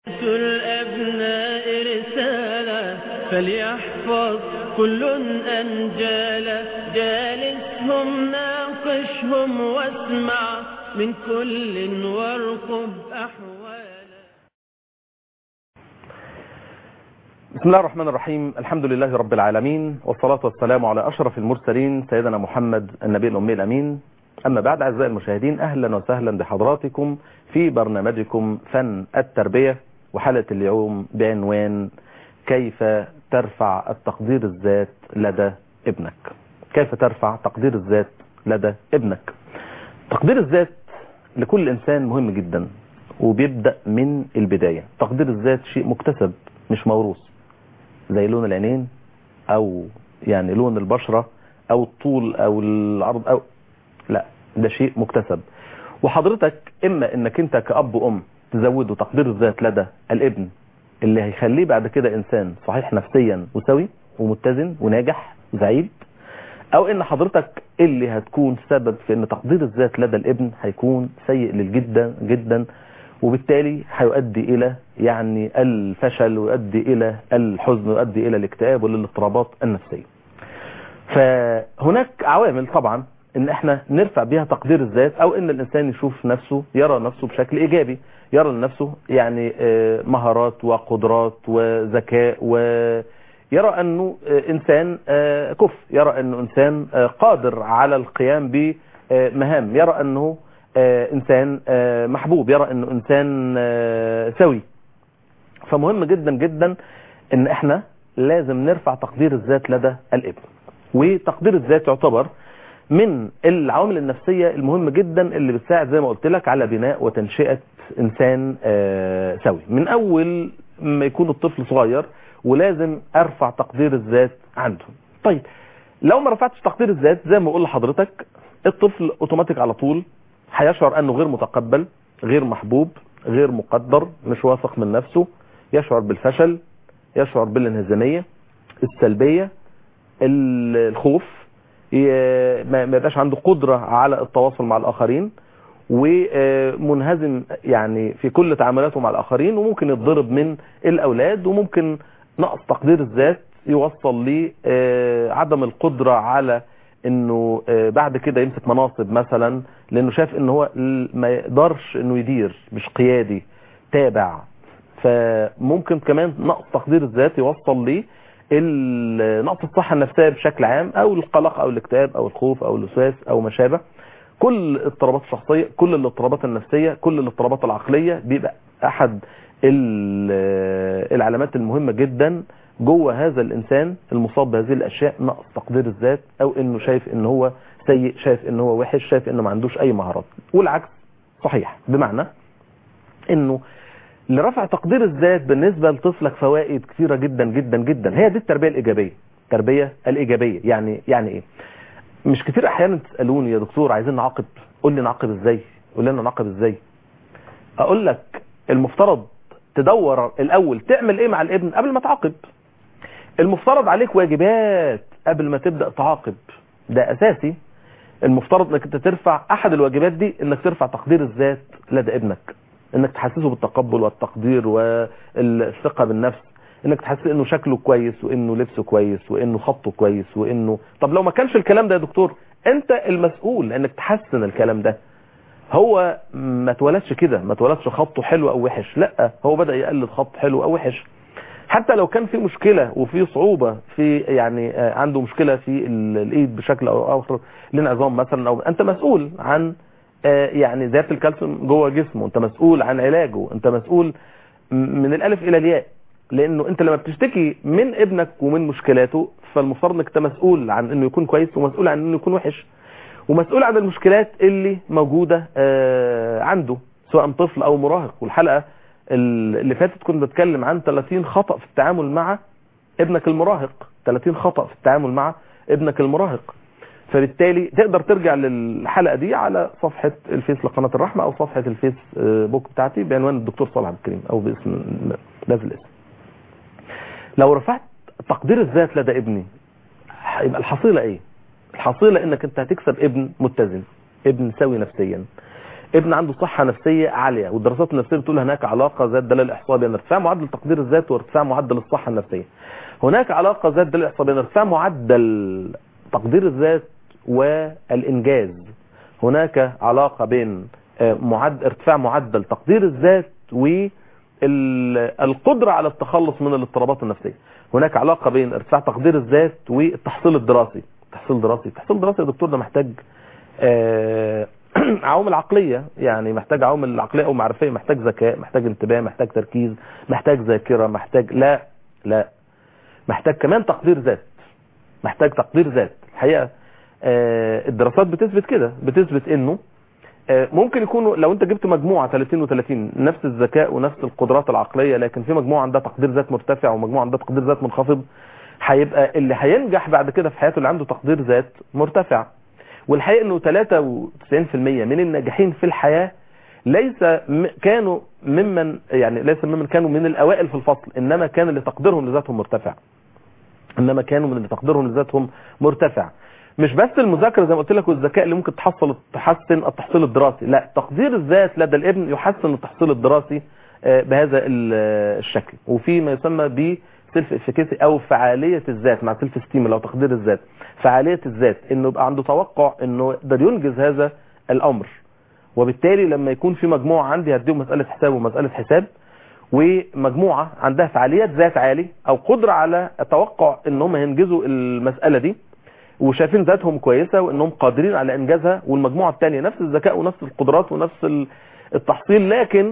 الأبناء رسالة فليحفظ كل أنجالا جالسهم ناقشهم واسمع من كل وارقب أحوالا بسم الله الرحمن الرحيم الحمد لله رب العالمين والصلاة والسلام على أشرف المرسلين سيدنا محمد النبي الأمي الأمين أما بعد أعزائي المشاهدين أهلا وسهلا بحضراتكم في برنامجكم فن التربية وحلقة اليوم بعنوان كيف ترفع التقدير الذات لدى ابنك كيف ترفع تقدير الذات لدى ابنك تقدير الذات لكل إنسان مهم جدا وبيبدأ من البداية تقدير الذات شيء مكتسب مش موروث زي لون العينين او يعني لون البشرة او الطول او العرض او لا ده شيء مكتسب وحضرتك اما انك انت كأب وام تزوده تقدير الذات لدى الابن اللي هيخليه بعد كده انسان صحيح نفسيا وسوي ومتزن وناجح وسعيد او ان حضرتك اللي هتكون سبب في ان تقدير الذات لدى الابن هيكون سيء للجدا جدا وبالتالي هيؤدي الى يعني الفشل ويؤدي الى الحزن ويؤدي الى الاكتئاب والاضطرابات النفسيه فهناك عوامل طبعا ان احنا نرفع بها تقدير الذات او ان الانسان يشوف نفسه يرى نفسه بشكل ايجابي يرى لنفسه يعني مهارات وقدرات وذكاء ويرى انه انسان كف يرى انه انسان قادر على القيام بمهام يرى انه انسان محبوب يرى انه انسان سوي فمهم جدا جدا ان احنا لازم نرفع تقدير الذات لدى الابن وتقدير الذات يعتبر من العوامل النفسية المهمة جدا اللي بتساعد زي ما قلت لك على بناء وتنشئة انسان سوي من اول ما يكون الطفل صغير ولازم ارفع تقدير الذات عنده طيب لو ما رفعتش تقدير الذات زي ما بقول لحضرتك الطفل اوتوماتيك على طول هيشعر انه غير متقبل غير محبوب غير مقدر مش واثق من نفسه يشعر بالفشل يشعر بالانهزامية السلبية الخوف ما يبقاش عنده قدرة على التواصل مع الآخرين ومنهزم يعني في كل تعاملاته مع الآخرين وممكن يتضرب من الأولاد وممكن نقص تقدير الذات يوصل لعدم القدرة على انه بعد كده يمسك مناصب مثلا لانه شاف ان هو ما يقدرش انه يدير مش قيادي تابع فممكن كمان نقص تقدير الذات يوصل ليه نقص الصحة النفسية بشكل عام او القلق او الاكتئاب او الخوف او الوسواس او ما شابه كل اضطرابات الشخصية كل الاضطرابات النفسية كل الاضطرابات العقلية بيبقى احد العلامات المهمة جدا جوه هذا الانسان المصاب بهذه الاشياء نقص تقدير الذات او انه شايف ان هو سيء شايف ان هو وحش شايف انه ما عندوش اي مهارات والعكس صحيح بمعنى انه لرفع تقدير الذات بالنسبة لطفلك فوائد كثيرة جدا جدا جدا هي دي التربية الايجابية التربية الايجابية يعني يعني ايه مش كتير احيانا تسألوني يا دكتور عايزين نعاقب قول لي نعاقب ازاي قول لنا نعاقب ازاي اقول لك المفترض تدور الاول تعمل ايه مع الابن قبل ما تعاقب المفترض عليك واجبات قبل ما تبدأ تعاقب ده اساسي المفترض انك انت ترفع احد الواجبات دي انك ترفع تقدير الذات لدى ابنك انك تحسسه بالتقبل والتقدير والثقة بالنفس انك تحسسه انه شكله كويس وانه لبسه كويس وانه خطه كويس وانه طب لو ما كانش الكلام ده يا دكتور انت المسؤول انك تحسن الكلام ده هو ما اتولدش كده ما اتولدش خطه حلو او وحش لا هو بدأ يقلد خط حلو او وحش حتى لو كان في مشكلة وفي صعوبة في يعني عنده مشكلة في الايد بشكل او اخر لانعظام مثلا او انت مسؤول عن يعني ذات الكالسيوم جوه جسمه انت مسؤول عن علاجه انت مسؤول من الالف الى الياء لانه انت لما بتشتكي من ابنك ومن مشكلاته فالمفترض انك انت مسؤول عن انه يكون كويس ومسؤول عن انه يكون وحش ومسؤول عن المشكلات اللي موجودة عنده سواء طفل او مراهق والحلقة اللي فاتت كنت بتكلم عن 30 خطأ في التعامل مع ابنك المراهق 30 خطأ في التعامل مع ابنك المراهق فبالتالي تقدر ترجع للحلقة دي على صفحة الفيس لقناة الرحمة او صفحة الفيس بوك بتاعتي بعنوان الدكتور صالح عبد الكريم او باسم بهذا الاسم لو رفعت تقدير الذات لدى ابني يبقى الحصيلة ايه الحصيلة انك انت هتكسب ابن متزن ابن سوي نفسيا ابن عنده صحة نفسية عالية والدراسات النفسية بتقول هناك علاقة ذات دلالة الإحصاء بين ارتفاع معدل تقدير الذات وارتفاع معدل الصحة النفسية هناك علاقة ذات دلالة الإحصاء بين ارتفاع معدل تقدير الذات والإنجاز هناك علاقة بين معدل ارتفاع معدل تقدير الذات والقدرة على التخلص من الاضطرابات النفسية هناك علاقة بين ارتفاع تقدير الذات والتحصيل الدراسي تحصيل دراسي تحصيل دراسي يا دكتور ده محتاج آه عوامل عقلية يعني محتاج عوامل عقلية او معرفية محتاج ذكاء محتاج انتباه محتاج تركيز محتاج ذاكرة محتاج لا لا محتاج كمان تقدير ذات محتاج تقدير ذات الحقيقة آه الدراسات بتثبت كده بتثبت انه آه ممكن يكونوا لو انت جبت مجموعة 30 و30 نفس الذكاء ونفس القدرات العقلية لكن في مجموعة عندها تقدير ذات مرتفع ومجموعة عندها تقدير ذات منخفض هيبقى اللي هينجح بعد كده في حياته اللي عنده تقدير ذات مرتفع والحقيقة انه 93% من الناجحين في الحياة ليس م... كانوا ممن يعني ليس ممن كانوا من الاوائل في الفصل انما كان اللي تقديرهم لذاتهم مرتفع انما كانوا من اللي تقديرهم لذاتهم مرتفع مش بس المذاكرة زي ما قلت لك والذكاء اللي ممكن تحصل تحسن التحصيل الدراسي لا تقدير الذات لدى الابن يحسن التحصيل الدراسي بهذا الشكل وفي ما يسمى ب سيلف افيكاسي او فعاليه الذات مع سيلف ستيم لو تقدير الذات فعاليه الذات انه يبقى عنده توقع انه يقدر ينجز هذا الامر وبالتالي لما يكون في مجموعه عندي هديهم مساله حساب ومساله حساب ومجموعه عندها فعاليات ذات عالي او قدره على التوقع ان هم ينجزوا المساله دي وشايفين ذاتهم كويسه وانهم قادرين على انجازها والمجموعه الثانيه نفس الذكاء ونفس القدرات ونفس التحصيل لكن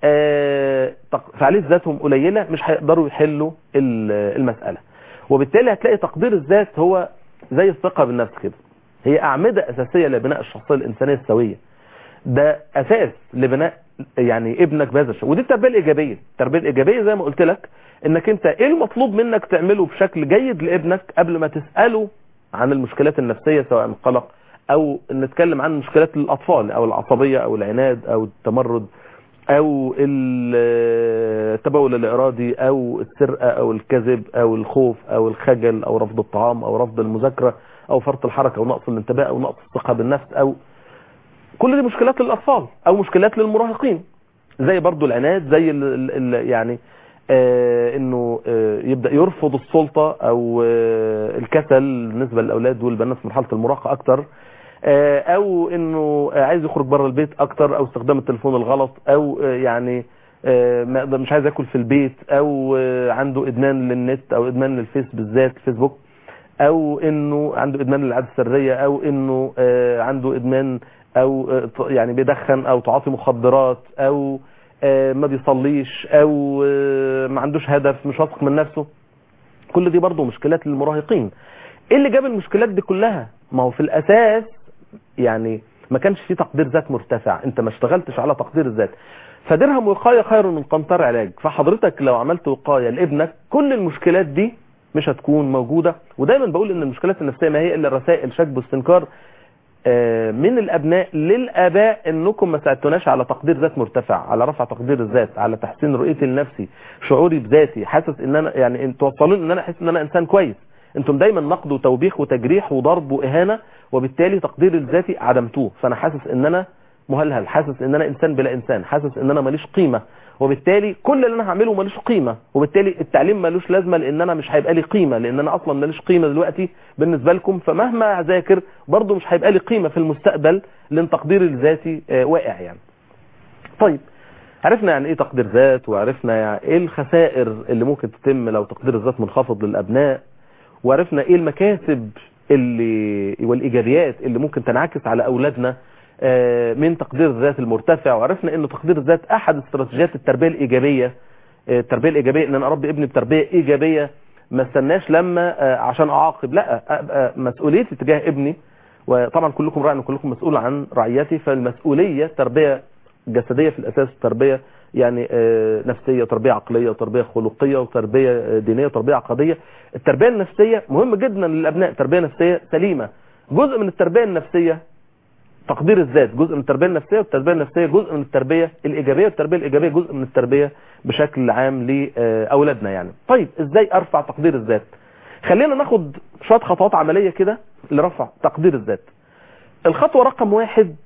فعاليه ذاتهم قليله مش هيقدروا يحلوا المساله وبالتالي هتلاقي تقدير الذات هو زي الثقه بالنفس كده هي اعمده اساسيه لبناء الشخصيه الانسانيه السويه ده اساس لبناء يعني ابنك بهذا الشيء ودي التربيه الايجابيه التربيه الايجابيه زي ما قلت لك انك انت ايه المطلوب منك تعمله بشكل جيد لابنك قبل ما تساله عن المشكلات النفسيه سواء القلق او نتكلم عن مشكلات الاطفال او العصبيه او العناد او التمرد او التبول الارادي او السرقه او الكذب او الخوف او الخجل او رفض الطعام او رفض المذاكره او فرط الحركه او نقص الانتباه او نقص الثقه بالنفس او كل دي مشكلات للاطفال او مشكلات للمراهقين زي برضو العناد زي ال ال يعني آه انه آه يبدا يرفض السلطه او آه الكسل بالنسبه للاولاد والبنات في مرحله المراهقه اكتر او انه عايز يخرج بره البيت اكتر او استخدام التليفون الغلط او يعني مش عايز ياكل في البيت او عنده ادمان للنت او ادمان للفيس بالذات الفيسبوك او انه عنده ادمان للعاده السريه او انه عنده ادمان او يعني بيدخن او تعاطي مخدرات او ما بيصليش او ما عندوش هدف مش واثق من نفسه كل دي برضه مشكلات للمراهقين ايه اللي جاب المشكلات دي كلها ما هو في الاساس يعني ما كانش في تقدير ذات مرتفع انت ما اشتغلتش على تقدير الذات فدرهم وقايه خير من قنطار علاج فحضرتك لو عملت وقايه لابنك كل المشكلات دي مش هتكون موجوده ودايما بقول ان المشكلات النفسيه ما هي الا رسائل شك واستنكار من الابناء للاباء انكم ما ساعدتوناش على تقدير ذات مرتفع على رفع تقدير الذات على تحسين رؤيتي لنفسي شعوري بذاتي حاسس ان انا يعني توصلون ان انا احس ان انا انسان كويس انتم دايما نقد وتوبيخ وتجريح وضرب واهانه وبالتالي تقدير الذاتي عدمتوه فانا حاسس ان انا مهلهل حاسس ان انا انسان بلا انسان حاسس ان انا ماليش قيمه وبالتالي كل اللي انا هعمله مالوش قيمه وبالتالي التعليم مالوش لازمه لان انا مش هيبقى لي قيمه لان انا اصلا ماليش قيمه دلوقتي بالنسبه لكم فمهما اذاكر برضه مش هيبقى لي قيمه في المستقبل لان تقديري الذاتي واقع يعني طيب عرفنا يعني ايه تقدير ذات وعرفنا يعني ايه الخسائر اللي ممكن تتم لو تقدير الذات منخفض للابناء وعرفنا ايه المكاسب اللي والايجابيات اللي ممكن تنعكس على اولادنا من تقدير الذات المرتفع وعرفنا ان تقدير الذات احد استراتيجيات التربيه الايجابيه التربيه الايجابيه ان انا اربي ابني بتربيه ايجابيه ما استناش لما عشان اعاقب لا ابقى مسؤوليتي تجاه ابني وطبعا كلكم راعي وكلكم مسؤول عن رعيتي فالمسؤوليه تربيه جسديه في الاساس تربيه يعني نفسيه تربيه عقليه وتربيه خلقيه وتربيه دينيه وتربيه عقديه التربيه النفسيه مهم جدا للابناء تربيه نفسيه سليمه جزء من التربيه النفسيه تقدير الذات جزء من التربيه النفسيه والتربيه النفسيه جزء من التربيه الايجابيه والتربيه الايجابيه جزء من التربيه بشكل عام لاولادنا يعني طيب ازاي ارفع تقدير الذات خلينا ناخد شويه خطوات عمليه كده لرفع تقدير الذات الخطوه رقم واحد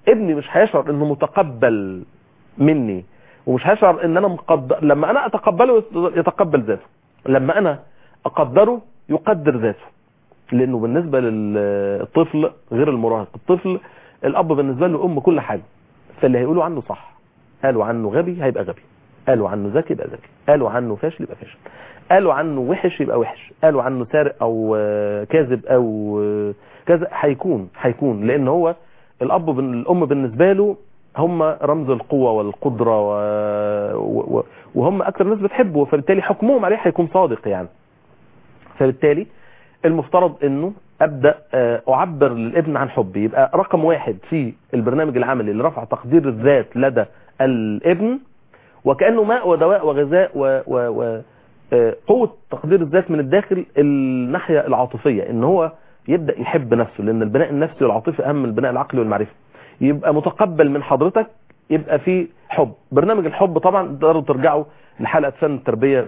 ابني مش هيشعر انه متقبل مني ومش هيشعر ان انا مقدر لما انا اتقبله يتقبل ذاته لما انا اقدره يقدر ذاته لانه بالنسبة للطفل غير المراهق الطفل الاب بالنسبة له ام كل حاجة فاللي هيقولوا عنه صح قالوا عنه غبي هيبقى غبي قالوا عنه ذكي يبقى ذكي قالوا عنه فاشل يبقى فاشل قالوا عنه وحش يبقى وحش قالوا عنه سارق او كاذب او كذا هيكون هيكون لان هو الاب الام بالنسبه له هم رمز القوه والقدره و... و... وهم اكثر ناس بتحبه فبالتالي حكمهم عليه هيكون صادق يعني فبالتالي المفترض انه ابدا اعبر للابن عن حبي يبقى رقم واحد في البرنامج العملي لرفع تقدير الذات لدى الابن وكانه ماء ودواء وغذاء و... و... و... قوة تقدير الذات من الداخل الناحية العاطفية ان هو يبدأ يحب نفسه لان البناء النفسي والعاطفي اهم من البناء العقلي والمعرفي يبقى متقبل من حضرتك يبقى في حب برنامج الحب طبعا تقدروا ترجعوا لحلقة فن التربية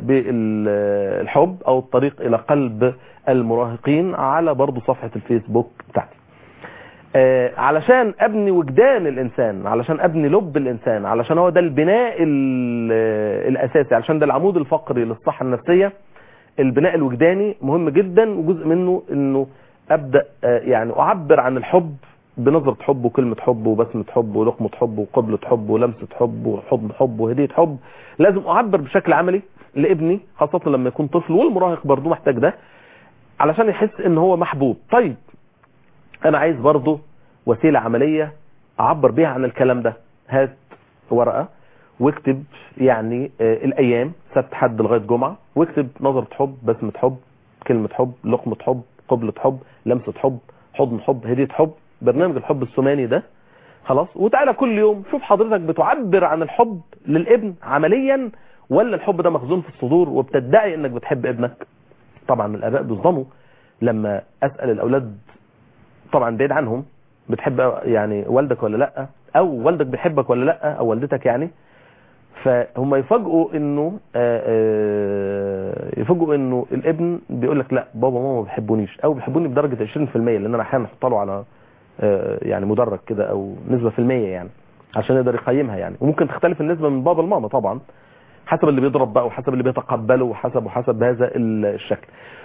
بالحب او الطريق الى قلب المراهقين على برضو صفحة الفيسبوك بتاعتي آه علشان ابني وجدان الانسان علشان ابني لب الانسان علشان هو ده البناء الاساسي علشان ده العمود الفقري للصحة النفسية البناء الوجداني مهم جدا وجزء منه انه ابدأ آه يعني اعبر عن الحب بنظرة حب وكلمة حب وبسمة حب ولقمة حب وقبلة حب ولمسة حب وحضن حب وهدية حب لازم اعبر بشكل عملي لابني خاصة لما يكون طفل والمراهق برضه محتاج ده علشان يحس ان هو محبوب طيب انا عايز برضه وسيلة عملية اعبر بيها عن الكلام ده هات ورقة واكتب يعني آه الايام سبت حد لغاية جمعة واكتب نظرة حب بسمة حب كلمة حب لقمة حب قبلة حب لمسة حب حضن حب هدية حب برنامج الحب الثماني ده خلاص وتعالى كل يوم شوف حضرتك بتعبر عن الحب للابن عمليا ولا الحب ده مخزون في الصدور وبتدعي انك بتحب ابنك طبعا الاباء بيصدموا لما اسال الاولاد طبعا بعيد عنهم بتحب يعني والدك ولا لا او والدك بيحبك ولا لا او والدتك يعني فهم يفاجئوا انه يفاجئوا انه الابن بيقول لك لا بابا ماما ما بيحبونيش او بيحبوني بدرجه 20% لان انا احيانا احط له على يعني مدرج كده او نسبه في المية يعني عشان يقدر يقيمها يعني وممكن تختلف النسبه من بابا لماما طبعا حسب اللي بيضرب بقى وحسب اللي بيتقبله وحسب وحسب هذا الشكل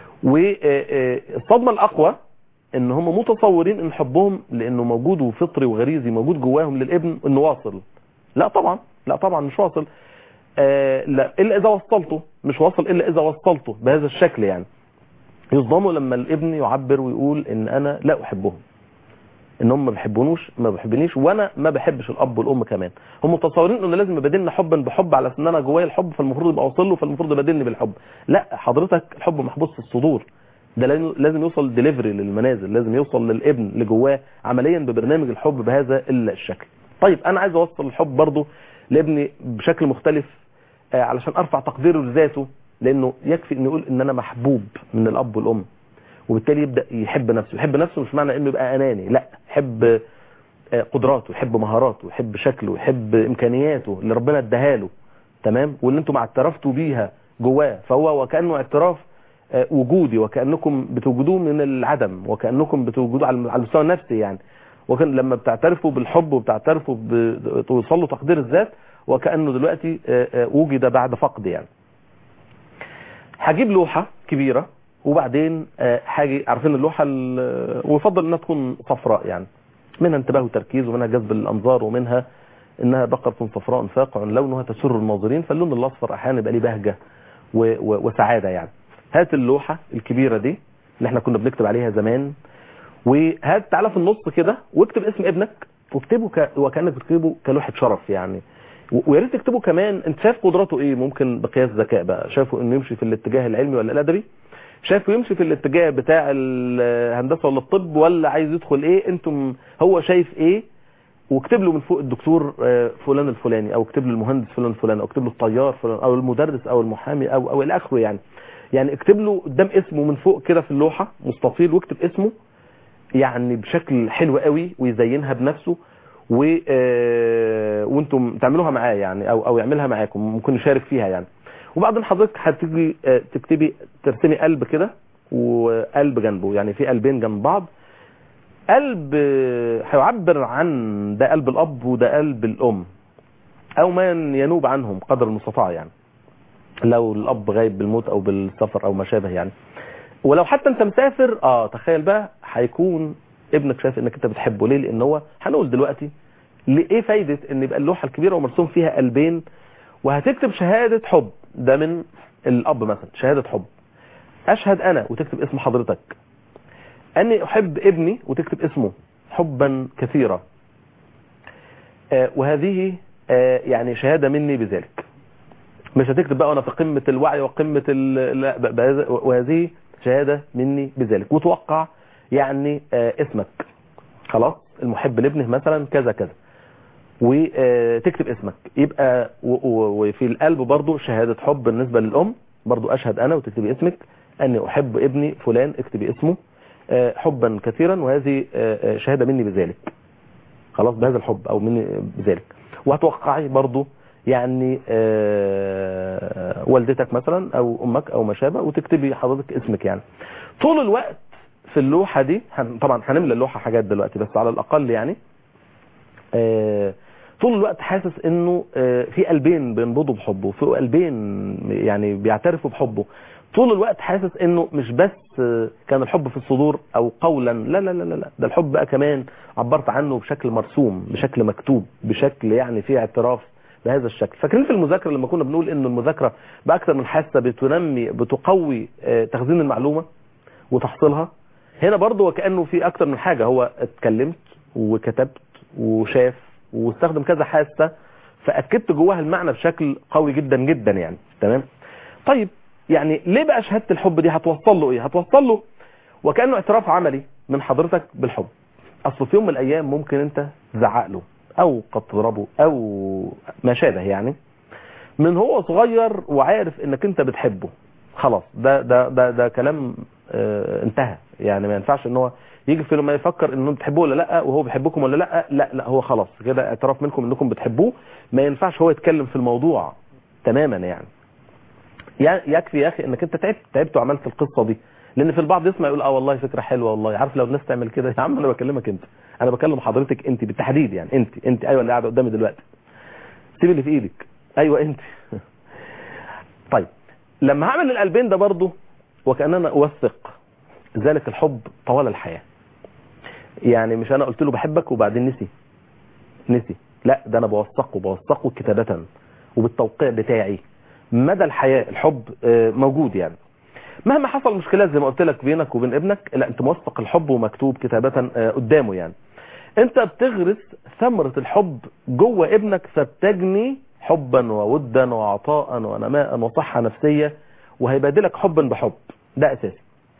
والصدمه الاقوى ان هم متصورين ان حبهم لانه موجود وفطري وغريزي موجود جواهم للابن انه واصل لا طبعا لا طبعا مش واصل آه لا الا اذا وصلته مش واصل الا اذا وصلته بهذا الشكل يعني يصدموا لما الابن يعبر ويقول ان انا لا احبهم ان هم ما بيحبونوش ما بيحبنيش وانا ما بحبش الاب والام كمان هم متصورين انه لازم يبادلنا حبا بحب على ان انا جوايا الحب فالمفروض يبقى اوصل له فالمفروض يبادلني بالحب لا حضرتك الحب محبوس في الصدور ده لازم يوصل ديليفري للمنازل لازم يوصل للابن اللي جواه عمليا ببرنامج الحب بهذا الشكل طيب انا عايز اوصل الحب برضه لابني بشكل مختلف آه علشان ارفع تقديره لذاته لانه يكفي انه يقول ان انا محبوب من الاب والام وبالتالي يبدا يحب نفسه يحب نفسه مش معنى انه يبقى اناني لا يحب آه قدراته يحب مهاراته يحب شكله يحب امكانياته اللي ربنا اداها له تمام واللي انتم اعترفتوا بيها جواه فهو وكانه اعتراف آه وجودي وكانكم بتوجدوه من العدم وكانكم بتوجدوه على المستوى النفسي يعني وكان لما بتعترفوا بالحب وبتعترفوا بتوصلوا تقدير الذات وكأنه دلوقتي وجد بعد فقد يعني هجيب لوحة كبيرة وبعدين هاجي عارفين اللوحة ويفضل انها تكون صفراء يعني منها انتباه وتركيز ومنها جذب الانظار ومنها انها بقرة صفراء فاقع لونها تسر الناظرين فاللون الاصفر احيانا يبقى ليه بهجة وسعادة يعني هات اللوحة الكبيرة دي اللي احنا كنا بنكتب عليها زمان وهات تعالى في النص كده واكتب اسم ابنك واكتبه ك... وكانك بتكتبه كلوحه شرف يعني ويا ريت تكتبه كمان انت شايف قدراته ايه ممكن بقياس ذكاء بقى شايفه انه يمشي في الاتجاه العلمي ولا الادبي شايفه يمشي في الاتجاه بتاع الهندسه ولا الطب ولا عايز يدخل ايه انتم هو شايف ايه واكتب له من فوق الدكتور فلان الفلاني او اكتب له المهندس فلان الفلاني او اكتب له الطيار فلان او المدرس او المحامي او او الى اخره يعني يعني اكتب له قدام اسمه من فوق كده في اللوحه مستطيل واكتب اسمه يعني بشكل حلو قوي ويزينها بنفسه و آه وانتم تعملوها معاه يعني او او يعملها معاكم ممكن نشارك فيها يعني وبعدين حضرتك هتيجي آه تكتبي ترسمي قلب كده وقلب جنبه يعني في قلبين جنب بعض قلب هيعبر عن ده قلب الاب وده قلب الام او ما ينوب عنهم قدر المستطاع يعني لو الاب غايب بالموت او بالسفر او ما شابه يعني ولو حتى انت مسافر اه تخيل بقى هيكون ابنك شايف انك انت بتحبه ليه لان هو هنقول دلوقتي ايه فايدة ان يبقى اللوحة الكبيرة ومرسوم فيها قلبين وهتكتب شهادة حب ده من الاب مثلا شهادة حب اشهد انا وتكتب اسم حضرتك اني احب ابني وتكتب اسمه حبا كثيرا آه وهذه آه يعني شهادة مني بذلك مش هتكتب بقى وانا في قمة الوعي وقمة ال... لا وهذه شهادة مني بذلك وتوقع يعني آه اسمك خلاص المحب لابنه مثلا كذا كذا وتكتب اسمك يبقى وفي القلب برضو شهادة حب بالنسبة للأم برضو أشهد أنا وتكتبي اسمك أني أحب ابني فلان اكتبي اسمه حبا كثيرا وهذه شهادة مني بذلك خلاص بهذا الحب أو مني بذلك وهتوقعي برضو يعني والدتك مثلا أو أمك أو ما شابه وتكتبي حضرتك اسمك يعني طول الوقت في اللوحة دي طبعا هنملى اللوحة حاجات دلوقتي بس على الأقل يعني طول الوقت حاسس انه في قلبين بينبضوا بحبه في قلبين يعني بيعترفوا بحبه طول الوقت حاسس انه مش بس كان الحب في الصدور او قولا لا لا لا لا ده الحب بقى كمان عبرت عنه بشكل مرسوم بشكل مكتوب بشكل يعني فيه اعتراف بهذا الشكل فاكرين في المذاكره لما كنا بنقول ان المذاكره باكثر من حاسه بتنمي بتقوي تخزين المعلومه وتحصيلها هنا برضو وكانه في اكتر من حاجه هو اتكلمت وكتبت وشاف واستخدم كذا حاسه فاكدت جواها المعنى بشكل قوي جدا جدا يعني تمام طيب يعني ليه بقى شهاده الحب دي هتوصل له ايه هتوصل له وكانه اعتراف عملي من حضرتك بالحب اصل في يوم من الايام ممكن انت تزعق له او قد تضربه او ما شابه يعني من هو صغير وعارف انك انت بتحبه خلاص ده ده ده ده كلام اه انتهى يعني ما ينفعش ان هو يجي في لما يفكر انهم بتحبوه ولا لا وهو بيحبكم ولا لا لا لا هو خلاص كده اعتراف منكم انكم بتحبوه ما ينفعش هو يتكلم في الموضوع تماما يعني يكفي يا اخي انك انت تعبت تعبت وعملت القصه دي لان في البعض يسمع يقول اه والله فكره حلوه والله عارف لو الناس تعمل كده يا عم انا بكلمك انت انا بكلم حضرتك انت بالتحديد يعني انت انت ايوه اللي قاعده قدامي دلوقتي سيب اللي في ايدك ايوه انت طيب لما هعمل القلبين ده برضه وكاننا اوثق ذلك الحب طوال الحياه يعني مش انا قلت له بحبك وبعدين نسي نسي لا ده انا بوثقه بوثقه كتابه وبالتوقيع بتاعي مدى الحياه الحب موجود يعني مهما حصل مشكلات زي ما قلت لك بينك وبين ابنك لا انت موثق الحب ومكتوب كتابه قدامه يعني انت بتغرس ثمرة الحب جوه ابنك فبتجني حبا وودا وعطاء ونماء وصحة نفسية وهيبادلك حبا بحب ده اساسي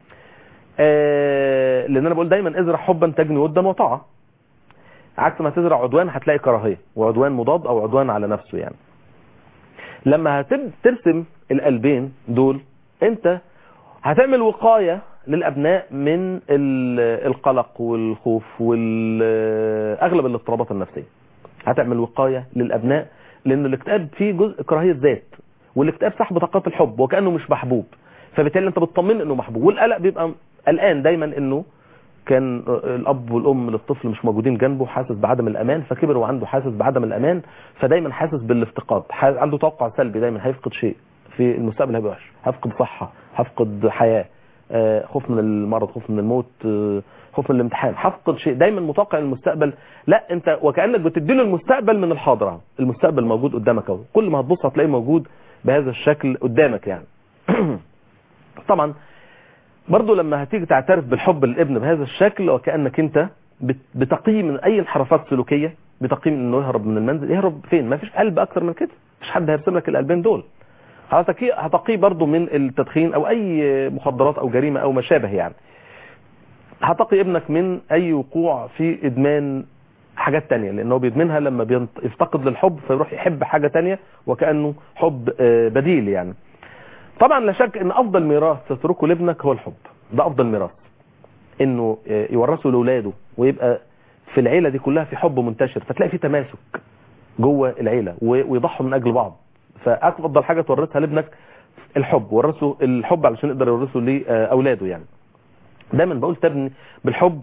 آه لان انا بقول دايما ازرع حبا تجني ودا وطاعة عكس ما تزرع عدوان هتلاقي كراهية وعدوان مضاد او عدوان على نفسه يعني لما هترسم القلبين دول انت هتعمل وقاية للأبناء من القلق والخوف والأغلب الاضطرابات النفسية هتعمل وقاية للأبناء لأن الاكتئاب فيه جزء كراهية ذات والاكتئاب سحب طاقات الحب وكأنه مش محبوب فبالتالي انت بتطمن انه محبوب والقلق بيبقى قلقان دايما انه كان الاب والام للطفل مش موجودين جنبه حاسس بعدم الامان فكبر وعنده حاسس بعدم الامان فدايما حاسس بالافتقاد عنده توقع سلبي دايما هيفقد شيء في المستقبل هيبقى وحش هفقد صحة هفقد حياة خوف من المرض خوف من الموت خوف من الامتحان هفقد شيء دايما متوقع المستقبل لا انت وكأنك بتديله المستقبل من الحاضر المستقبل موجود قدامك اهو كل ما هتبص هتلاقيه موجود بهذا الشكل قدامك يعني طبعا برضو لما هتيجي تعترف بالحب للابن بهذا الشكل وكأنك انت بتقي من اي انحرافات سلوكية بتقي من انه يهرب من المنزل يهرب فين ما فيش قلب اكتر من كده مش حد هيرسم لك القلبين دول هتقيه برضو من التدخين او اي مخدرات او جريمة او ما شابه يعني هتقي ابنك من اي وقوع في ادمان حاجات تانية لانه بيدمنها لما يفتقد للحب فيروح يحب حاجة تانية وكأنه حب بديل يعني طبعا لا شك ان افضل ميراث تتركه لابنك هو الحب ده افضل ميراث انه يورثه لاولاده ويبقى في العيلة دي كلها في حب منتشر فتلاقي في تماسك جوه العيلة ويضحوا من اجل بعض فافضل حاجة تورثها لابنك الحب ورثه الحب علشان يقدر يورثه لاولاده يعني دايما بقول تبني بالحب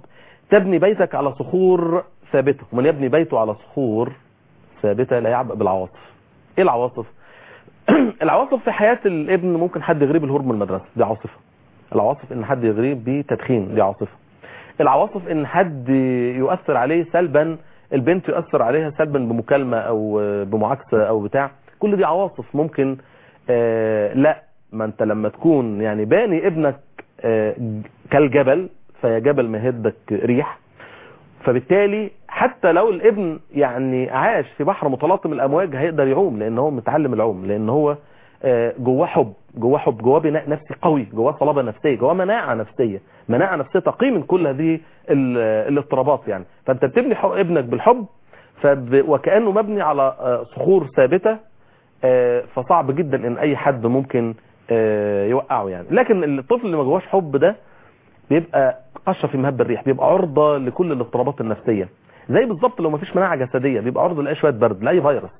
تبني بيتك على صخور ثابته ومن يبني بيته على صخور ثابته لا يعبأ بالعواصف ايه العواصف العواصف في حياة الابن ممكن حد يغريه بالهروب من المدرسة دي عاصفة العواصف ان حد يغريه بتدخين دي عاصفة العواصف ان حد يؤثر عليه سلبا البنت يؤثر عليها سلبا بمكالمة او بمعاكسة او بتاع كل دي عواصف ممكن آه لا ما انت لما تكون يعني باني ابنك آه كالجبل فيا جبل مهدك ريح فبالتالي حتى لو الابن يعني عاش في بحر متلاطم الامواج هيقدر يعوم لان هو متعلم العوم لان هو جواه حب جواه حب جواه بناء نفسي قوي جواه صلابه نفسيه جواه مناعه نفسيه مناعه نفسيه تقي من كل هذه الاضطرابات يعني فانت بتبني ابنك بالحب فب... وكانه مبني على صخور ثابته فصعب جدا ان اي حد ممكن يوقعه يعني لكن الطفل اللي ما جواش حب ده بيبقى قشه في مهب الريح بيبقى عرضه لكل الاضطرابات النفسيه زي بالظبط لو ما فيش مناعه جسديه بيبقى عرضه لاي شويه برد لاي فيروس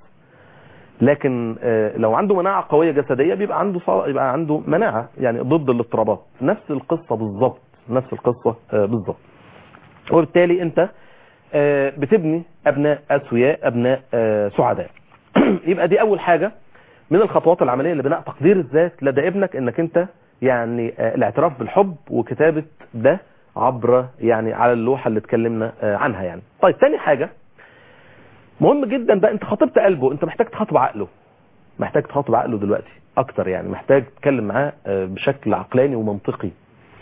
لكن لو عنده مناعه قويه جسديه بيبقى عنده صار يبقى عنده مناعه يعني ضد الاضطرابات نفس القصه بالظبط نفس القصه بالظبط وبالتالي انت بتبني ابناء اسوياء ابناء سعداء يبقى دي اول حاجه من الخطوات العمليه لبناء تقدير الذات لدى ابنك انك انت يعني الاعتراف بالحب وكتابه ده عبر يعني على اللوحه اللي اتكلمنا عنها يعني طيب تاني حاجه مهم جدا بقى انت خاطبت قلبه انت محتاج تخاطب عقله محتاج تخاطب عقله دلوقتي اكتر يعني محتاج تتكلم معاه بشكل عقلاني ومنطقي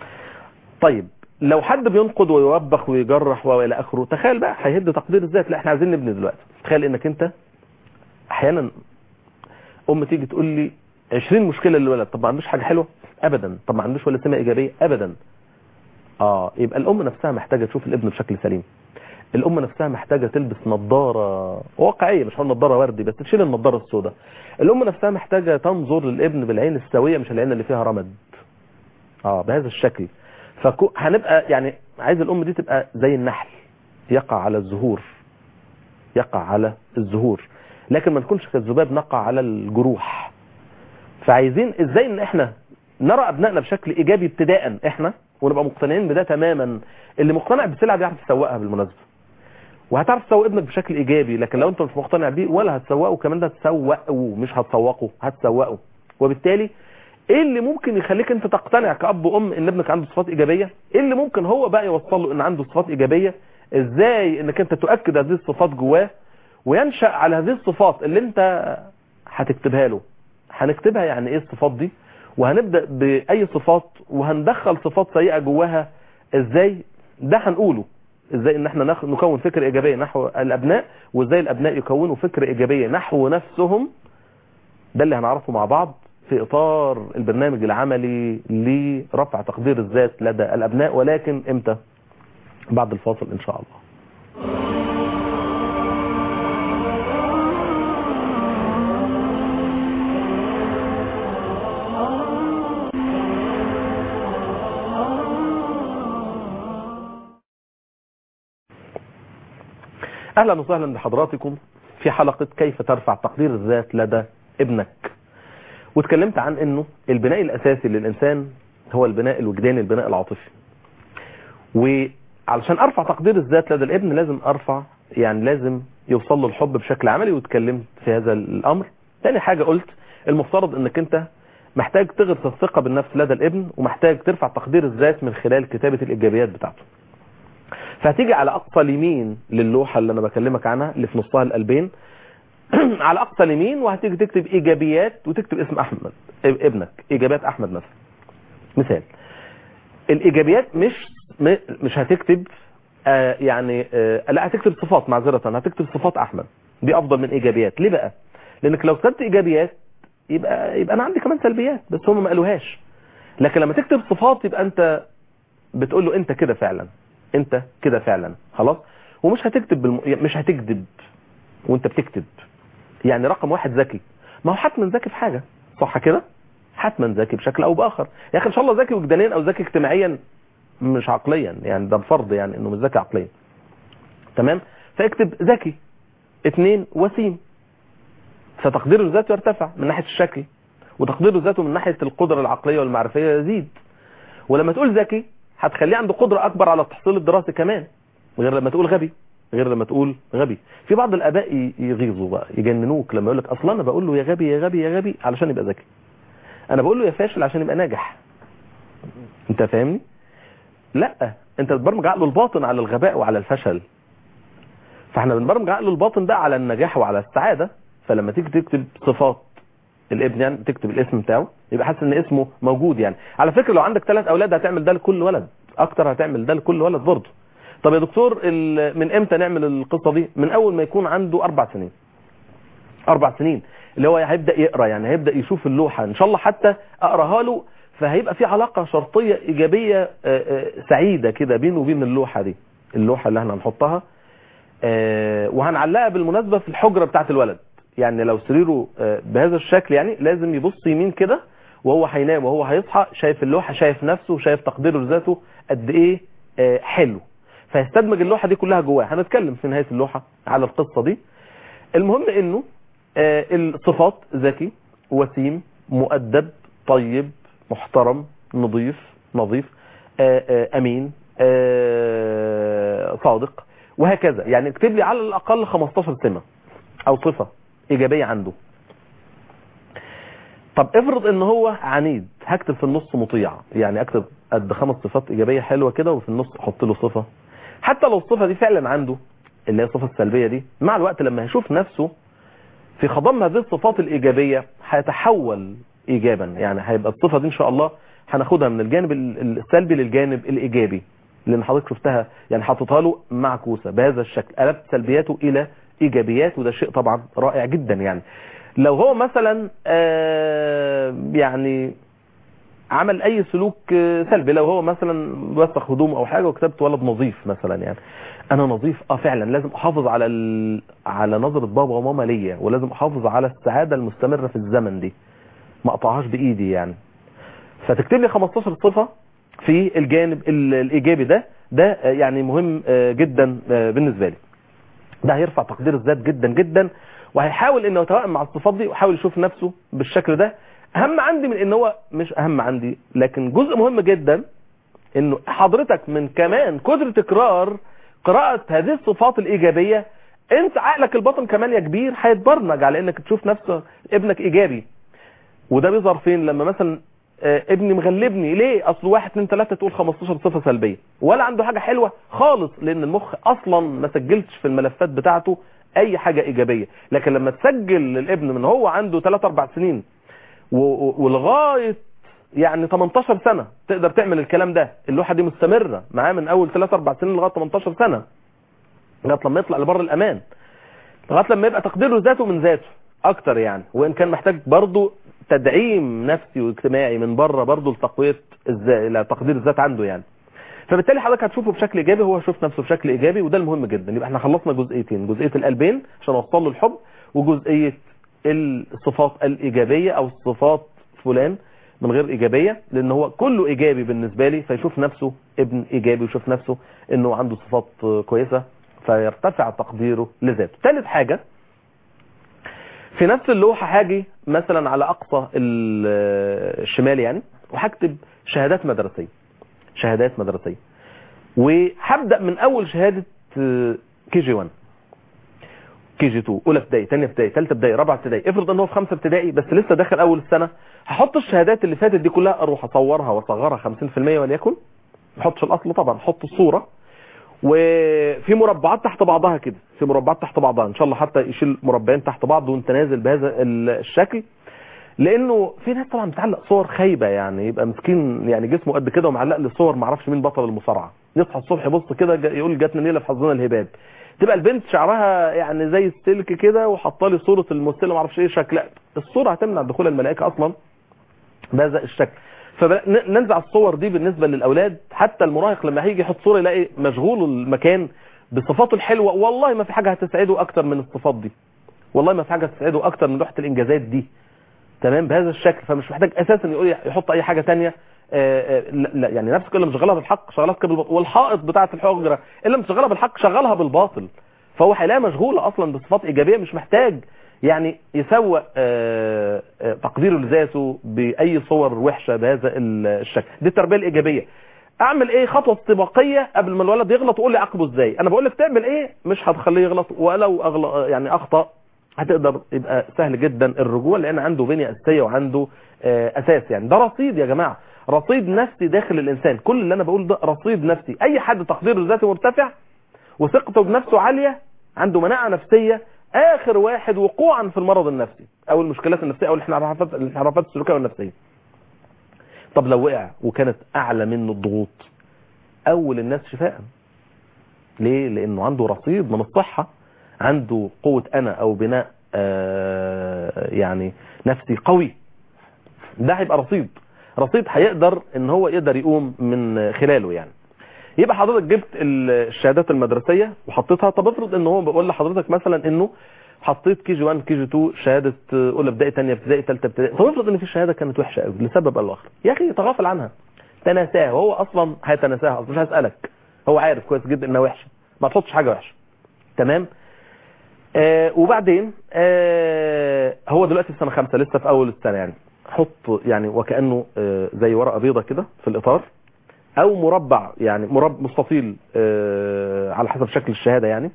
طيب لو حد بينقد ويوبخ ويجرح والى اخره تخيل بقى هيهد تقدير الذات لا احنا عايزين نبني دلوقتي تخيل انك انت احيانا ام تيجي تقول لي 20 مشكله للولد طب ما عندوش حاجه حلوه ابدا طب ما عندوش ولا سمه ايجابيه ابدا اه يبقى الام نفسها محتاجه تشوف الابن بشكل سليم الام نفسها محتاجه تلبس نظاره واقعيه مش هقول نظاره وردي بس تشيل النظاره السوداء الام نفسها محتاجه تنظر للابن بالعين السويه مش العين اللي فيها رمد اه بهذا الشكل فهنبقى يعني عايز الام دي تبقى زي النحل يقع على الزهور يقع على الزهور لكن ما نكونش كالذباب نقع على الجروح فعايزين ازاي ان احنا نرى ابنائنا بشكل ايجابي ابتداء احنا ونبقى مقتنعين بده تماما اللي مقتنع بالسلعه دي يعرف يسوقها بالمناسبه وهتعرف تسوق ابنك بشكل ايجابي لكن لو انت مش مقتنع بيه ولا هتسوقه كمان ده هتسوقه مش هتسوقه هتسوقه وبالتالي ايه اللي ممكن يخليك انت تقتنع كاب وام ان ابنك عنده صفات ايجابيه ايه اللي ممكن هو بقى يوصل له ان عنده صفات ايجابيه ازاي انك انت تؤكد هذه الصفات جواه وينشا على هذه الصفات اللي انت هتكتبها له هنكتبها يعني ايه الصفات دي وهنبدا باي صفات وهندخل صفات سيئه جواها ازاي ده هنقوله ازاي ان احنا نكون فكره ايجابيه نحو الابناء وازاي الابناء يكونوا فكره ايجابيه نحو نفسهم ده اللي هنعرفه مع بعض في اطار البرنامج العملي لرفع تقدير الذات لدى الابناء ولكن امتى بعد الفاصل ان شاء الله اهلا وسهلا بحضراتكم في حلقة كيف ترفع تقدير الذات لدى ابنك واتكلمت عن انه البناء الاساسي للانسان هو البناء الوجداني البناء العاطفي وعلشان ارفع تقدير الذات لدى الابن لازم ارفع يعني لازم يوصل له الحب بشكل عملي واتكلمت في هذا الامر تاني حاجة قلت المفترض انك انت محتاج تغرس الثقة بالنفس لدى الابن ومحتاج ترفع تقدير الذات من خلال كتابة الايجابيات بتاعته فهتيجي على اقصى اليمين للوحة اللي انا بكلمك عنها اللي في نصها القلبين على اقصى اليمين وهتيجي تكتب ايجابيات وتكتب اسم احمد ابنك ايجابيات احمد مثلا مثال الايجابيات مش مش هتكتب آه يعني آه لا هتكتب صفات معذرة هتكتب صفات احمد دي افضل من ايجابيات ليه بقى لانك لو كتبت ايجابيات يبقى يبقى انا عندي كمان سلبيات بس هم ما قالوهاش لكن لما تكتب صفات يبقى انت بتقول له انت كده فعلا انت كده فعلا خلاص ومش هتكتب بالم... مش هتكذب وانت بتكتب يعني رقم واحد ذكي ما هو حتما ذكي في حاجة صح كده حتما ذكي بشكل او باخر يا اخي ان شاء الله ذكي وجدانيا او ذكي اجتماعيا مش عقليا يعني ده بفرض يعني انه مش ذكي عقليا تمام فاكتب ذكي اثنين وسيم فتقدير الذات يرتفع من ناحية الشكل وتقدير ذاته من ناحية القدرة العقلية والمعرفية يزيد ولما تقول ذكي هتخليه عنده قدرة اكبر على التحصيل الدراسي كمان غير لما تقول غبي غير لما تقول غبي في بعض الاباء ي- يغيظوا بقى يجننوك لما يقول لك اصلا انا بقول له يا غبي يا غبي يا غبي علشان يبقى ذكي انا بقول له يا فاشل عشان يبقى ناجح انت فاهمني لا انت بتبرمج عقله الباطن على الغباء وعلى الفشل فاحنا بنبرمج عقله الباطن ده على النجاح وعلى السعاده فلما تيجي تكتب صفات الابن يعني تكتب الاسم بتاعه يبقى حاسس ان اسمه موجود يعني على فكره لو عندك ثلاث اولاد هتعمل ده لكل ولد اكتر هتعمل ده لكل ولد برضه طب يا دكتور ال- من امتى نعمل القصه دي من اول ما يكون عنده اربع سنين اربع سنين اللي هو هيبدا يقرا يعني هيبدا يشوف اللوحه ان شاء الله حتى اقراها له فهيبقى في علاقه شرطيه ايجابيه آه، آه، سعيده كده بينه وبين اللوحه دي اللوحه اللي احنا هنحطها آه، وهنعلقها بالمناسبه في الحجره بتاعه الولد يعني لو سريره آه، بهذا الشكل يعني لازم يبص يمين كده وهو هينام وهو هيصحى شايف اللوحه شايف نفسه شايف تقديره لذاته قد ايه آه، حلو فيستدمج اللوحه دي كلها جواه هنتكلم في نهايه اللوحه على القصه دي المهم انه آه، الصفات ذكي وسيم مؤدب طيب محترم نظيف نظيف آه، آه، امين آه، صادق وهكذا يعني اكتب لي على الاقل 15 سمه او صفه ايجابيه عنده طب افرض ان هو عنيد هكتب في النص مطيع يعني اكتب قد خمس صفات ايجابيه حلوه كده وفي النص احط له صفه حتى لو الصفه دي فعلا عنده اللي هي الصفه السلبيه دي مع الوقت لما هيشوف نفسه في خضم هذه الصفات الايجابيه هيتحول ايجابا يعني هيبقى الصفه دي ان شاء الله هناخدها من الجانب ال- السلبي للجانب الايجابي لان حضرتك شفتها يعني حطيتها له معكوسه بهذا الشكل قلبت سلبياته الى ايجابيات وده شيء طبعا رائع جدا يعني لو هو مثلا آه، يعني عمل اي سلوك آه، سلبي لو هو مثلا وسخ هدومه او حاجه وكتبت ولد نظيف مثلا يعني انا نظيف اه فعلا لازم احافظ على ال... على نظره بابا وماما ليا ولازم احافظ على السعاده المستمره في الزمن دي ما اقطعهاش بايدي يعني فتكتب لي 15 صفه في الجانب ال- الايجابي ده ده آه، يعني مهم آه، جدا آه، بالنسبه لي ده هيرفع تقدير الذات جدا جدا وهيحاول انه يتوائم مع الصفات دي ويحاول يشوف نفسه بالشكل ده اهم عندي من ان هو مش اهم عندي لكن جزء مهم جدا انه حضرتك من كمان كتر تكرار قراءة هذه الصفات الايجابية انت عقلك الباطن كمان يا كبير هيتبرمج على انك تشوف نفسك ابنك ايجابي وده بيظهر فين لما مثلا آه، ابني مغلبني ليه اصل واحد اتنين تلاته تقول 15 صفه سلبيه ولا عنده حاجه حلوه خالص لان المخ اصلا ما سجلتش في الملفات بتاعته اي حاجه ايجابيه لكن لما تسجل للابن من هو عنده 3 4 سنين و- و- ولغايه يعني 18 سنه تقدر تعمل الكلام ده اللوحه دي مستمره معاه من اول 3 4 سنين لغايه 18 سنه لغايه لما يطلع لبر الامان لغايه لما يبقى تقديره ذاته من ذاته اكتر يعني وان كان محتاج برضه تدعيم نفسي واجتماعي من بره برضه لتقويه الذات لتقدير الذات عنده يعني فبالتالي حضرتك هتشوفه بشكل ايجابي هو يشوف نفسه بشكل ايجابي وده المهم جدا يبقى احنا خلصنا جزئيتين جزئيه القلبين عشان اوصل له الحب وجزئيه الصفات الايجابيه او صفات فلان من غير ايجابيه لان هو كله ايجابي بالنسبه لي فيشوف نفسه ابن ايجابي ويشوف نفسه انه عنده صفات كويسه فيرتفع تقديره لذاته ثالث حاجه في نفس اللوحه هاجي مثلا على اقصى ال- الشمال يعني وهكتب شهادات مدرسيه شهادات مدرسيه وهبدا من اول شهاده كي جي 1 كي جي 2 اولى ابتدائي ثانيه ابتدائي ثالثه ابتدائي رابعه ابتدائي افرض ان هو في خمسه ابتدائي بس لسه داخل اول السنه هحط الشهادات اللي فاتت دي كلها اروح اصورها واصغرها 50% وليكن ما احطش الاصل طبعا احط الصوره وفي مربعات تحت بعضها كده في مربعات تحت بعضها ان شاء الله حتى يشيل مربعين تحت بعض وانت نازل بهذا ال- الشكل لانه في ناس طبعا بتعلق صور خايبه يعني يبقى مسكين يعني جسمه قد كده ومعلق لي صور ما اعرفش مين بطل المصارعه يصحى الصبح يبص كده جا- يقول جاتنا نيله في حظنا الهباب تبقى البنت شعرها يعني زي السلك كده وحاطه لي صوره الممثله ما اعرفش ايه شكلها الصوره هتمنع دخول الملائكه اصلا بهذا الشكل فننزع الصور دي بالنسبة للأولاد حتى المراهق لما هيجي يحط صورة يلاقي مشغول المكان بصفاته الحلوة والله ما في حاجة هتسعده أكتر من الصفات دي والله ما في حاجة هتسعده أكتر من لوحة الإنجازات دي تمام بهذا الشكل فمش محتاج أساسا يقول يحط أي حاجة تانية آه، آه، لا لا، يعني نفسك اللي مشغلها بالحق شغلها بالباطل والحائط بتاعة الحجرة اللي مشغلها بالحق شغلها بالباطل فهو هيلاقيها مشغولة أصلا بصفات إيجابية مش محتاج يعني يسوق آه، آه، تقديره لذاته بأي صور وحشة بهذا ال- الشكل دي التربية الإيجابية اعمل ايه خطوه استباقيه قبل ما الولد يغلط وقول لي اعاقبه ازاي انا بقول لك تعمل ايه مش هتخليه يغلط ولو أغلط يعني اخطا هتقدر يبقى سهل جدا الرجوع لان عنده بنيه اساسيه وعنده آه، اساس يعني ده رصيد يا جماعه رصيد نفسي داخل الانسان كل اللي انا بقوله ده رصيد نفسي اي حد تقديره الذاتي مرتفع وثقته بنفسه عاليه عنده مناعه نفسيه اخر واحد وقوعا في المرض النفسي او المشكلات النفسيه او الانحرافات الانحرافات السلوكيه والنفسيه طب لو وقع وكانت اعلى منه الضغوط اول الناس شفاء ليه لانه عنده رصيد من الصحه عنده قوه انا او بناء آه يعني نفسي قوي ده هيبقى رصيد رصيد هيقدر ان هو يقدر يقوم من خلاله يعني يبقى حضرتك جبت الشهادات المدرسيه وحطيتها طب افرض ان هو بقول لحضرتك مثلا انه حطيت كي جي 1 كي جي 2 شهاده اولى ابتدائي ثانيه ابتدائي ثالثه ابتدائي طب افرض ان في شهاده كانت وحشه قوي لسبب او لاخر يا اخي تغافل عنها تناساها وهو اصلا هيتناساها اصلا مش هيسالك هو عارف كويس جدا انها وحشه ما تحطش حاجه وحشه تمام آه وبعدين آه هو دلوقتي في سنه خمسه لسه في اول السنه يعني حط يعني وكانه آه زي ورقه بيضه كده في الاطار او مربع يعني مربع مستطيل آه على حسب شكل الشهاده يعني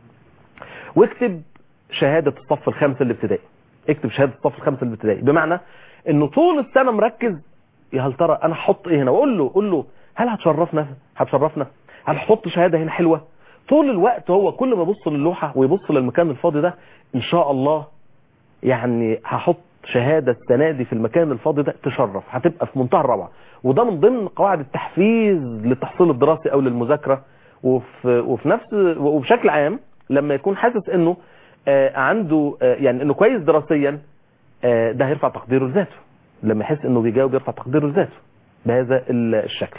واكتب شهاده الصف الخامس الابتدائي اكتب شهاده الصف الخامس الابتدائي بمعنى انه طول السنه مركز يا هل ترى انا هحط ايه هنا واقول له قول له هل هتشرفنا هتشرفنا هل هحط شهاده هنا حلوه طول الوقت هو كل ما يبص للوحه ويبص للمكان الفاضي ده ان شاء الله يعني هحط شهاده السنه دي في المكان الفاضي ده تشرف هتبقى في منتهى الروعه وده من ضمن قواعد التحفيز للتحصيل الدراسي او للمذاكره وفي وفي نفس وبشكل عام لما يكون حاسس انه آه عنده آه يعني انه كويس دراسيا آه ده هيرفع تقديره لذاته لما يحس انه بيجاوب يرفع تقديره لذاته بهذا الشكل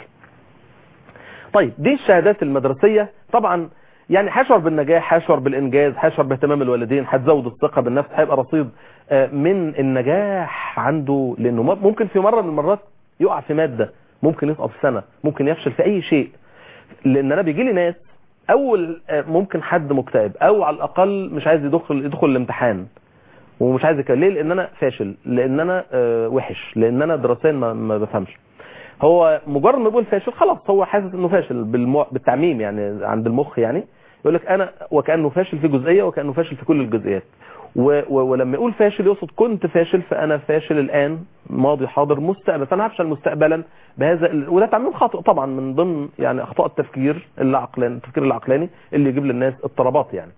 طيب دي الشهادات المدرسيه طبعا يعني هشعر بالنجاح هشعر بالانجاز هشعر باهتمام الوالدين هتزود الثقه بالنفس هيبقى رصيد من النجاح عنده لانه ممكن في مره من المرات يقع في ماده ممكن يسقط في سنه ممكن يفشل في اي شيء لان انا بيجي لي ناس اول ممكن حد مكتئب او على الاقل مش عايز يدخل يدخل الامتحان ومش عايز يكمل ليه لان انا فاشل لان انا وحش لان انا دراسيا ما, ما بفهمش هو مجرد ما يقول فاشل خلاص هو حاسس انه فاشل بالمو... بالتعميم يعني عند المخ يعني يقول لك انا وكانه فاشل في جزئيه وكانه فاشل في كل الجزئيات و... و... ولما يقول فاشل يقصد كنت فاشل فانا فاشل الان ماضي حاضر مستقبل فانا هفشل مستقبلا بهذا ال... وده تعميم خاطئ طبعا من ضمن يعني اخطاء التفكير العقلاني التفكير العقلاني اللي يجيب للناس اضطرابات يعني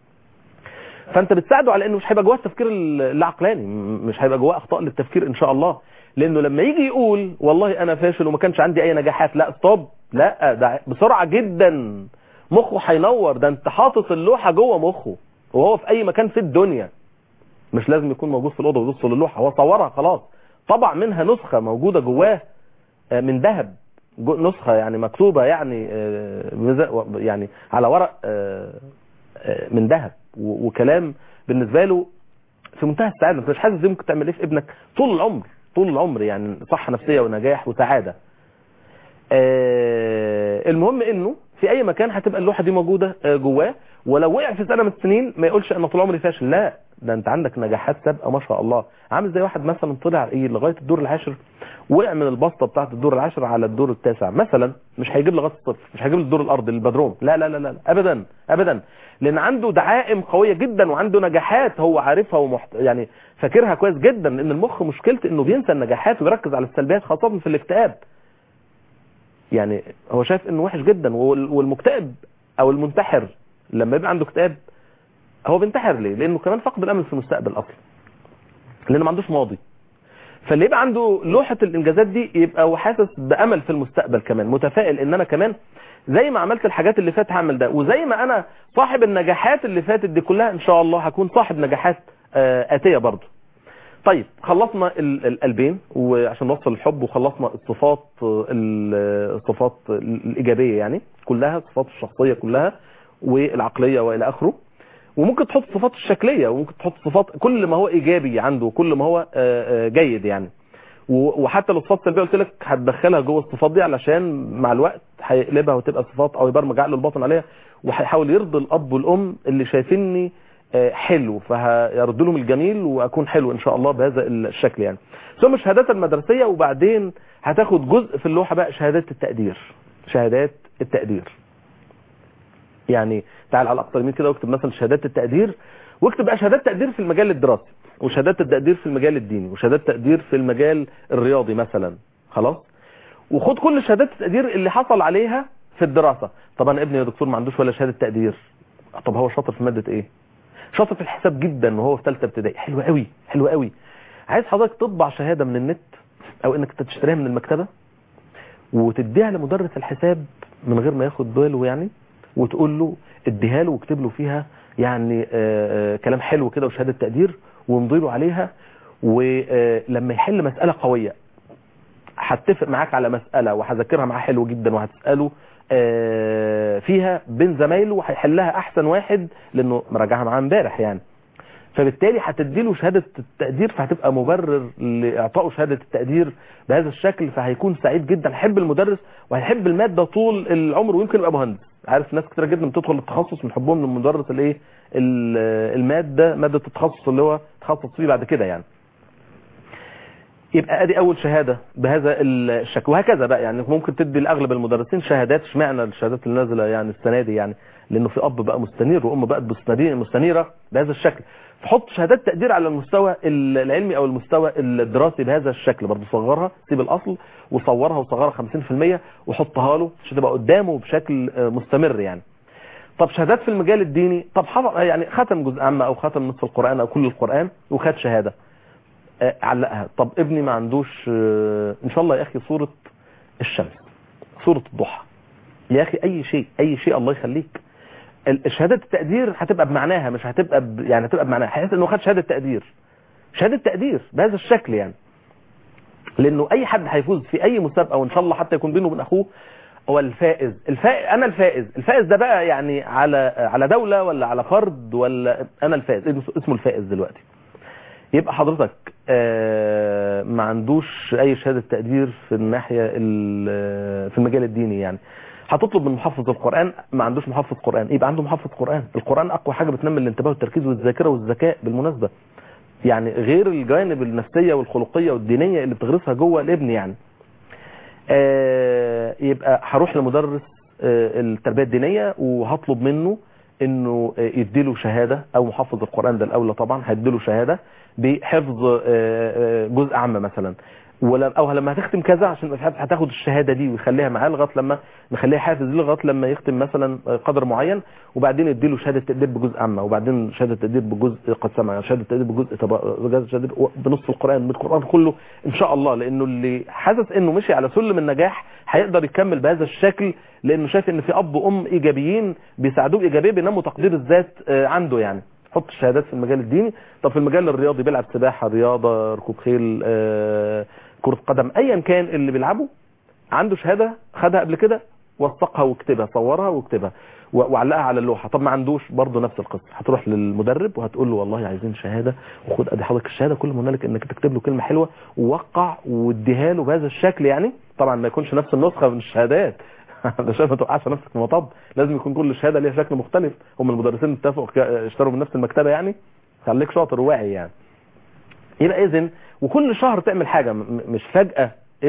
فانت بتساعده على انه مش هيبقى جواه التفكير العقلاني مش هيبقى جواه اخطاء للتفكير ان شاء الله لانه لما يجي يقول والله انا فاشل وما كانش عندي اي نجاحات لا ستوب لا ده بسرعه جدا مخه هينور ده انت حاطط اللوحه جوه مخه وهو في اي مكان في الدنيا مش لازم يكون موجود في الاوضه ويبص للوحه هو صورها خلاص طبع منها نسخه موجوده جواه من ذهب نسخه يعني مكتوبه يعني يعني على ورق من ذهب وكلام بالنسبه له في منتهى السعاده انت مش حاسس دي ممكن تعمل ايه في ابنك طول العمر طول العمر يعني صحه نفسيه ونجاح وسعاده آه المهم انه في اي مكان هتبقى اللوحه دي موجوده آه جواه ولو وقع في سنه من السنين ما يقولش انا طول عمري فاشل لا ده انت عندك نجاحات سابقه ما شاء الله عامل زي واحد مثلا طلع ايه لغايه الدور العاشر وقع من البسطه بتاعه الدور العاشر على الدور التاسع مثلا مش هيجيب لغايه الصفر مش هيجيب الدور الارضي البدروم لا لا لا لا ابدا ابدا لان عنده دعائم قويه جدا وعنده نجاحات هو عارفها ومحت... يعني فاكرها كويس جدا ان المخ مشكلته انه بينسى النجاحات ويركز على السلبيات خاصه في الاكتئاب يعني هو شايف انه وحش جدا والمكتئب او المنتحر لما يبقى عنده اكتئاب هو بينتحر ليه لانه كمان فقد الامل في المستقبل اصلا لانه ما عندوش ماضي فاللي يبقى عنده لوحه الانجازات دي يبقى هو حاسس بامل في المستقبل كمان متفائل ان انا كمان زي ما عملت الحاجات اللي فاتت هعمل ده وزي ما انا صاحب النجاحات اللي فاتت دي كلها ان شاء الله هكون صاحب نجاحات اتيه برضه طيب خلصنا القلبين وعشان نوصل الحب وخلصنا الصفات الصفات الايجابيه يعني كلها صفات الشخصيه كلها والعقليه والى اخره وممكن تحط الصفات الشكليه وممكن تحط صفات كل ما هو ايجابي عنده كل ما هو جيد يعني وحتى لو صفات سلبيه قلت لك هتدخلها جوه الصفات دي علشان مع الوقت هيقلبها وتبقى صفات او يبرمج عقله الباطن عليها وهيحاول يرضي الاب والام اللي شايفيني آه، حلو فهيرد لهم الجميل واكون حلو ان شاء الله بهذا الشكل يعني ثم الشهادات المدرسيه وبعدين هتاخد جزء في اللوحه بقى شهادات التقدير شهادات التقدير يعني تعال على الاقصى يمين كده واكتب مثلا شهادات التقدير واكتب بقى شهادات تقدير في المجال الدراسي وشهادات التقدير في المجال الديني وشهادات تقدير في المجال الرياضي مثلا خلاص وخد كل شهادات التقدير اللي حصل عليها في الدراسه طب انا ابني يا دكتور ما عندوش ولا شهاده تقدير طب هو شاطر في ماده ايه شاطر في الحساب جدا وهو في ثالثه ابتدائي حلو قوي حلو قوي عايز حضرتك تطبع شهاده من النت او انك أنت تشتريها من المكتبه وتديها لمدرس الحساب من غير ما ياخد باله يعني وتقول له اديها له واكتب له فيها يعني آه، آه، كلام حلو كده وشهاده تقدير وامضي له عليها ولما يحل مساله قويه هتفق معاك على مساله وهذاكرها معاه حلو جدا وهتساله آه، فيها بين زمايله وهيحلها احسن واحد لانه مراجعها معاه امبارح يعني فبالتالي هتديله شهادة التقدير فهتبقى مبرر لإعطائه شهادة التقدير بهذا الشكل فهيكون سعيد جدا هيحب المدرس وهيحب المادة طول العمر ويمكن يبقى مهندس عارف ناس كتير جدا بتدخل التخصص من حبهم للمدرس الايه ال- المادة مادة التخصص اللي هو تخصص فيه بعد كده يعني يبقى ادي اول شهادة بهذا الشكل وهكذا بقى يعني ممكن تدي لاغلب المدرسين شهادات اشمعنى الشهادات اللي نازله يعني السنه دي يعني لانه في اب بقى مستنير وام بقت مستنير- مستنيره بهذا الشكل فحط شهادات تقدير على المستوى العلمي او المستوى الدراسي بهذا الشكل برضه صغرها سيب الاصل وصورها وصغرها 50% وحطها له عشان تبقى قدامه بشكل آه، مستمر يعني طب شهادات في المجال الديني طب حفظ يعني ختم جزء عام او ختم نصف القران او كل القران وخد شهاده آه، علقها طب ابني ما عندوش آه، ان شاء الله يا اخي صوره الشمس صوره الضحى يا اخي اي شيء اي شيء الله يخليك ال- شهاده التقدير هتبقى بمعناها مش هتبقى ب... يعني هتبقى بمعناها هيحس انه خد شهاده تقدير شهاده تقدير بهذا الشكل يعني لانه اي حد هيفوز في اي مسابقه وان شاء الله حتى يكون بينه وبين اخوه هو الفائز الفائز انا الفائز الفائز ده بقى يعني على على دوله ولا على فرد ولا انا الفائز اسمه الفائز دلوقتي يبقى حضرتك آه، ما عندوش اي شهاده تقدير في الناحيه ال- في المجال الديني يعني هتطلب من محفظ القران ما عندوش محفظ قران يبقى عنده محفظ قران القران اقوى حاجه بتنمي الانتباه والتركيز والذاكره والذكاء بالمناسبه يعني غير الجوانب النفسيه والخلقيه والدينيه اللي بتغرسها جوه الابن يعني آه، يبقى هروح لمدرس آه، التربيه الدينيه وهطلب منه انه آه، يديله شهاده او محفظ القران ده الاولى طبعا هيديله شهاده بحفظ آه، آه، جزء عام مثلا ولا او لما هتختم كذا عشان يبقى في حد هتاخد الشهاده دي ويخليها معاه لغايه لما نخليها حافز ليه لغايه لما يختم مثلا قدر معين وبعدين يديله شهاده تقدير بجزء عامه وبعدين شهاده تقدير بجزء قد سمع شهاده تقدير بجزء تبا- شهاده تقدير بنص القران بالقران كله ان شاء الله لانه اللي حاسس انه مشي على سلم النجاح هيقدر يكمل بهذا الشكل لانه شايف ان في اب وام ايجابيين بيساعدوه بايجابيه بينموا تقدير الذات آه، عنده يعني حط الشهادات في المجال الديني طب في المجال الرياضي بيلعب سباحه رياضه ركوب خيل آه، كره قدم ايا كان اللي بيلعبه عنده شهاده خدها قبل كده وثقها واكتبها صورها واكتبها و- وعلقها على اللوحه طب ما عندوش برضه نفس القصه هتروح للمدرب وهتقول له والله عايزين شهاده وخد ادي حضرتك الشهاده كل ما هنالك انك تكتب له كلمه حلوه ووقع واديها له بهذا الشكل يعني طبعا ما يكونش نفس النسخه من الشهادات عشان ما توقعش نفسك في مطب لازم يكون كل شهاده ليها شكل مختلف هم المدرسين اتفقوا ك- اشتروا من نفس المكتبه يعني خليك شاطر وواعي يعني يبقى اذن وكل شهر تعمل حاجه م- م- مش فجاه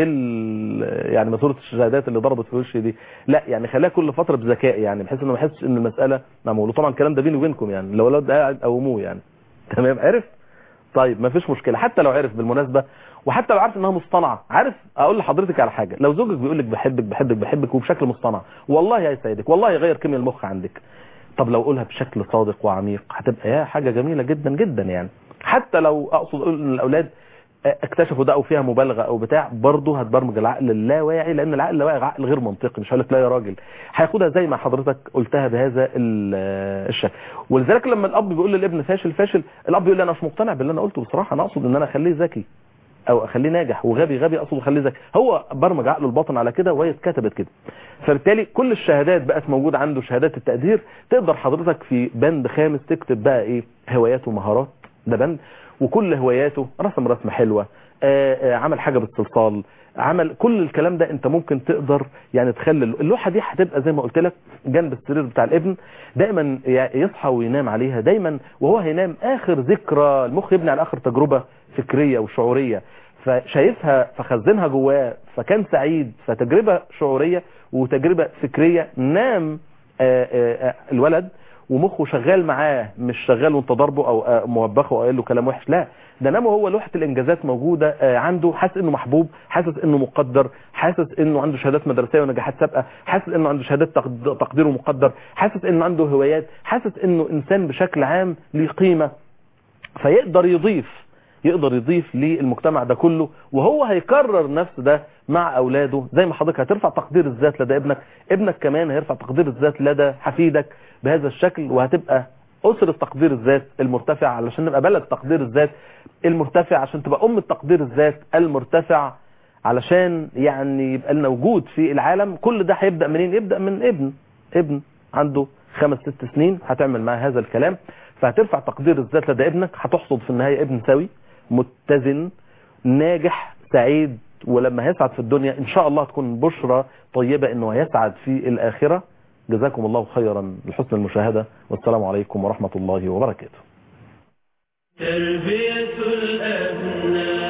ال- يعني ماسوره الشهادات اللي ضربت في وشي دي لا يعني خليها كل فتره بذكاء يعني بحيث انه ما يحسش ان المساله معموله طبعا الكلام ده بيني وبينكم يعني لو الولد قاعد قوموه يعني تمام عرف طيب ما فيش مشكله حتى لو عرف بالمناسبه وحتى لو عارف انها مصطنعه عارف اقول لحضرتك على حاجه لو زوجك بيقول لك بحبك بحبك بحبك وبشكل مصطنع والله هيسعدك والله يغير كيمياء المخ عندك طب لو قولها بشكل صادق وعميق هتبقى يا حاجه جميله جدا جدا يعني حتى لو اقصد اقول ان الاولاد اكتشفوا ده او فيها مبالغه او بتاع برضه هتبرمج العقل اللاواعي لان العقل اللاواعي عقل غير منطقي مش هقول لك لا يا راجل هياخدها زي ما حضرتك قلتها بهذا ال- الشكل ولذلك لما الاب بيقول للابن فاشل فاشل الاب يقول لي انا مش مقتنع باللي انا قلته بصراحه انا اقصد ان انا اخليه ذكي او اخليه ناجح وغبي غبي اقصد اخليه ذكي هو برمج عقله الباطن على كده وهي اتكتبت كده فبالتالي كل الشهادات بقت موجوده عنده شهادات التقدير تقدر حضرتك في بند خامس تكتب بقى ايه هوايات ومهارات ده بند وكل هواياته رسم رسمه حلوه آه، آه، عمل حاجه باستلصال عمل كل الكلام ده انت ممكن تقدر يعني تخلي اللوحه دي هتبقى زي ما قلت لك جنب السرير بتاع الابن دايما ي- يصحى وينام عليها دايما وهو هينام اخر ذكرى المخ يبني على اخر تجربه فكريه وشعوريه فشايفها فخزنها جواه فكان سعيد فتجربه شعوريه وتجربه فكريه نام آه، آه، آه، الولد ومخه شغال معاه مش شغال وانت ضربه او آه، موبخه او قايل له كلام وحش لا ده نام وهو لوحه الانجازات موجوده آه، عنده حاسس انه محبوب حاسس انه مقدر حاسس انه عنده شهادات مدرسيه ونجاحات سابقه حاسس انه عنده شهادات تقد- تقدير ومقدر حاسس انه عنده هوايات حاسس انه انسان بشكل عام ليه قيمه فيقدر يضيف يقدر يضيف للمجتمع ده كله وهو هيكرر نفس ده مع اولاده زي ما حضرتك هترفع تقدير الذات لدى ابنك ابنك كمان هيرفع تقدير الذات لدى حفيدك بهذا الشكل وهتبقى أسرة تقدير الذات المرتفع علشان نبقى بلد تقدير الذات المرتفع عشان تبقى أم تقدير الذات المرتفع علشان يعني يبقى لنا وجود في العالم كل ده هيبدأ منين يبدأ من ابن ابن عنده خمس ست سنين هتعمل معاه هذا الكلام فهترفع تقدير الذات لدى ابنك هتحصد في النهاية ابن سوي متزن ناجح سعيد ولما هيسعد في الدنيا ان شاء الله تكون بشرى طيبة انه هيسعد في الاخرة جزاكم الله خيرا لحسن المشاهدة والسلام عليكم ورحمة الله وبركاته تربية الأبناء